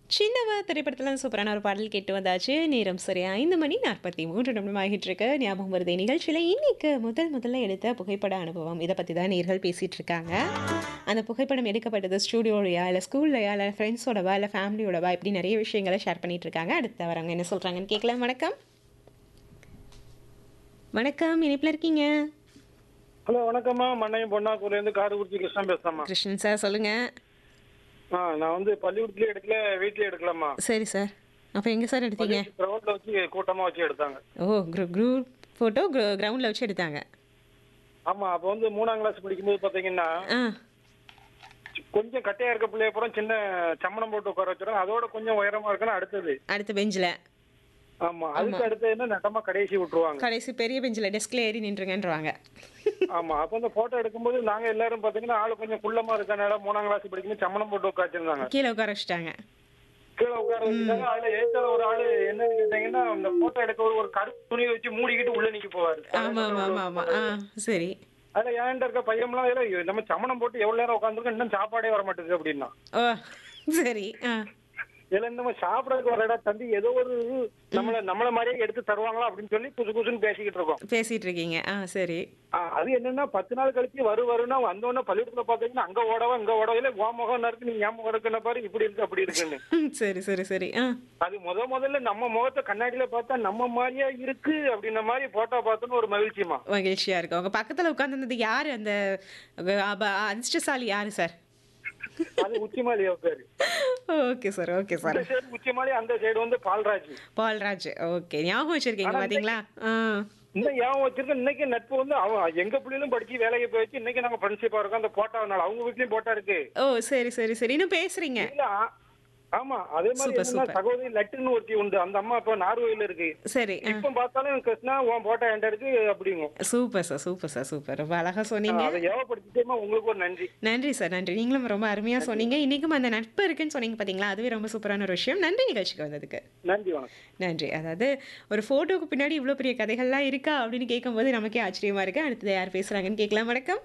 சின்னவ திரைப்படத்தில் சூப்பரான ஒரு பாடல் கேட்டு வந்தாச்சு நேரம் சரியா ஐந்து மணி நாற்பத்தி மூன்று நிமிடம் ஆகிட்டு இருக்கு ஞாபகம் வருது நிகழ்ச்சியில் இன்னைக்கு முதல் முதல்ல எடுத்த புகைப்பட அனுபவம் இதை பற்றி தான் நேர்கள் பேசிகிட்டு இருக்காங்க அந்த புகைப்படம் எடுக்கப்பட்டது ஸ்டூடியோலையா இல்லை ஸ்கூல்லையா இல்லை ஃப்ரெண்ட்ஸோடவா இல்லை ஃபேமிலியோடவா இப்படி நிறைய விஷயங்களை ஷேர் பண்ணிட்டு இருக்காங்க அடுத்து வரவங்க என்ன சொல்கிறாங்கன்னு கேட்கலாம் வணக்கம் வணக்கம் இணைப்பில் இருக்கீங்க ஹலோ வணக்கம்மா மண்ணையும் பொன்னாக்கூர்ல இருந்து காரக்குறிச்சி கிருஷ்ணன் பேசுறேம்மா கிருஷ்ணன் சார் சொல்லுங்கள் ஆ நான் வந்து பள்ளிக்கூடத்துலயும் எடுக்கல வீட்லயும் எடுக்கலாமா சரி சார் அப்போ எங்கே சார் எடுத்தீங்க கிரௌண்ட்ல வச்சு கூட்டமா வச்சு எடுத்தாங்க ஓ குரூ குரூப் ஃபோட்டோ கிரவுண்டில் வச்சு எடுத்தாங்க ஆமா அப்ப வந்து மூணாம் கிளாஸ் படிக்கும்போது பாத்தீங்கன்னா ஆ கொஞ்சம் கட்டையா இருக்க பிள்ளைய அப்புறம் சின்ன சம்மணம் போட்டு உட்கார வச்சிடும் அதோட கொஞ்சம் உயரமா இருக்குன்னு அடுத்தது அடுத்த பெஞ்சில் ஆமா அதுக்கு அடுத்தது என்ன நட்டமா கடைசி விட்டுருவாங்க கடைசி பெரிய பெஞ்சில் டெஸ்கில் ஏறி நின்றுங்கன்றவாங்க ஆமா அப்ப அந்த போட்டோ எடுக்கும்போது நாங்க எல்லாரும் பாத்தீங்கன்னா ஆளு கொஞ்சம் குள்ளமா இருக்கனால மூணாம் கிளாஸ் படிக்கும்போது சம்மணம் போட்டு உட்காச்சிருந்தாங்க கீழே உட்கார வச்சுட்டாங்க கீழே உட்கார வச்சுட்டாங்க அதுல ஏத்தால ஒரு ஆளு என்னன்னு கேட்டீங்கன்னா அந்த போட்டோ எடுக்க ஒரு- ஒரு கருப்பு துணியை வச்சு மூடிக்கிட்டு உள்ள நிக்க போவாரு ஆமாம் ஆமாம் ஆமாம் ஆமாம் ஆ சரி அதுல ஏன்டா இருக்க பையன்லாம் ஏதோ நம்ம சமணம் போட்டு எவ்வளவு நேரம் உட்காந்துருக்கோம் இன்னும் சாப்பாடே வர மாட்டேங்குது அப்படின்னா ஓ சரி ஆ இதுல நம்ம சாப்பிடறதுக்கு வரடா தம்பி ஏதோ ஒரு நம்மள நம்மள மாதிரியே எடுத்து தருவாங்களா அப்படின்னு சொல்லி குசு குசுன்னு பேசிக்கிட்டு இருக்கோம் பேசிகிட்டு இருக்கீங்க ஆ சரி ஆ, அது என்னன்னா பத்து நாள் கழிச்சு வரு வருன்னா வந்தோடனே பள்ளிக்கூடத்துல பாத்தீங்கன்னா அங்க ஓடவா இங்க ஓடவா இல்ல உன் முகம் இருக்கு நீ என் முகம் இருக்குன்னு பாரு இப்படி இருக்கு அப்படி இருக்குன்னு ம், சரி சரி சரி ஆ அது முத முதல்ல நம்ம முகத்தை கண்ணாடியில பார்த்தா நம்ம மாதிரியா இருக்கு அப்படின்ன மாதிரி போட்டோ பார்த்தோன்னு ஒரு மகிழ்ச்சிமா மகிழ்ச்சியாக இருக்கு உங்கள் பக்கத்தில் உட்காந்துருந்தது யார் அந்த அஹ், அப- அதிர்ஷ்டசாலி யார் சார் அது உச்சிமாலி பேரு ஓகே சார் ஓகே சார் இந்த சைடு உச்சிமாலி அந்த சைடு வந்து பால்ராஜ் பால்ராஜ் ஓகே ஞாபகம் வச்சிருக்கீங்க பார்த்தீங்களா ஆ இன்னும் ஏன் வச்சிருக்க இன்னைக்கு நட்பு வந்து அவன் எங்க பிள்ளைகளும் படிச்சு வேலைக்கு போயிடுச்சு இன்னைக்கு நாங்க ஃப்ரெண்ட்ஷிப்பா இருக்கோம் அந்த போட்டோனால அவங்க வீட்லயும் போட்டோ இருக்கு ஓ சரி சரி சரி இன்னும் பேசுறீங்க இல்ல ஆ- ஆமா அதே மாதிரி Super, என்னன்னா super. சகோதரி லட்டுன்னு ஒருத்தி உண்டு அந்த அம்மா இப்ப நார்வேல இருக்கு சரி ஆ இப்ப பார்த்தாலும் கிருஷ்ணா உன் போட்டோ என்கிட்ட இருக்கு அப்படிங்கும் super sir super sir super ரொம்ப அழகாக சொன்னீங்க அதை ஏவப்படுத்திட்டேமா உங்களுக்கு ஒரு நன்றி நன்றி சார் நன்றி நீங்களும் ரொம்ப அருமையாக சொன்னீங்க இன்றைக்கும் அந்த நட்பு இருக்குன்னு சொன்னீங்க பார்த்தீங்களா அதுவே ரொம்ப சூப்பரான ஒரு விஷயம் நன்றி நிகழ்ச்சிக்கு வந்ததுக்கு நன்றி வணக்கம் நன்றி அதாவது ஒரு ஃபோட்டோக்கு பின்னாடி இவ்வளோ பெரிய கதைகள்லாம் இருக்கா அப்படின்னு கேட்கும்போது நமக்கே ஆச்சரியமா இருக்கு அடுத்தது யார் பேசுகிறாங்கன்னு கேட்கலாம் வணக்கம்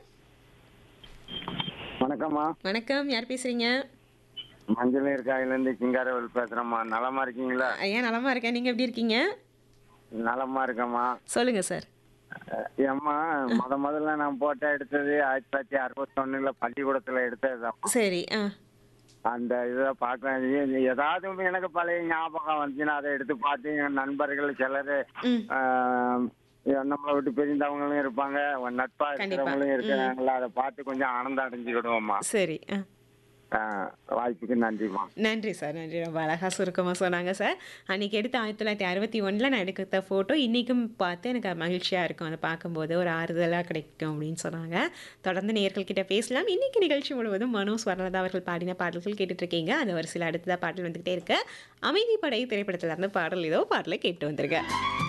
வணக்கம்மா வணக்கம் யார் பேசுறீங்க மஞ்சள் இருக்காயிலேருந்து சிங்காரவேல் பேசுறேம்மா நலமா இருக்கீங்களா ஐயா நலமா இருக்கேன் நீங்கள் எப்படி இருக்கீங்க நலமா இருக்கம்மா சொல்லுங்க சார் அஹ் ஏம்மா முத முதல்ல நான் போட்டோ எடுத்தது ஆயிரத்தி தொள்ளாயிரத்தி அறுபத்தொன்னுல பள்ளிக்கூடத்துல எடுத்ததுதான் சரி ஆ அந்த இதை பார்க்க ஏதாவது எனக்கு பழைய ஞாபகம் வந்துச்சுன்னா அதை எடுத்து பார்த்து என் நண்பர்கள் சிலர் ம் நம்மளை விட்டு பிரிந்தவங்களும் இருப்பாங்க நட்பா இருக்கிறவங்களும் இருக்கிறாங்களா அதை பார்த்து கொஞ்சம் ஆனந்தம் அடைஞ்சுக்கிடுவோம்மா சரி ஆ அஹ் வாய்ப்புக்கு நன்றிம்மா நன்றி சார் நன்றி ரொம்ப அழகாக சுருக்கமாக சொன்னாங்க சார் அன்றைக்கி எடுத்த ஆயிரத்தி தொள்ளாயிரத்தி அறுபத்தி ஒன்றில் நான் எடுத்த ஃபோட்டோ இன்றைக்கும் பார்த்து எனக்கு மகிழ்ச்சியாக இருக்கும் அதை பார்க்கும்போது ஒரு ஆறுதலாக கிடைக்கும் அப்படின்னு சொன்னாங்க தொடர்ந்து நேயர்கள்கிட்ட பேசலாம் இன்றைக்கி நிகழ்ச்சி முழுவதும் மனோ ஸ்வர்ணலதா அவர்கள் பாடின பாடல்கள் கேட்டுட்ருக்கீங்க அது வரிசையில் அடுத்ததாக பாடல் வந்துக்கிட்டே இருக்கு அமைதி படை திரைப்படத்துல இருந்து பாடல் ஏதோ பாடலை கேட்டு வந்திருக்கேன்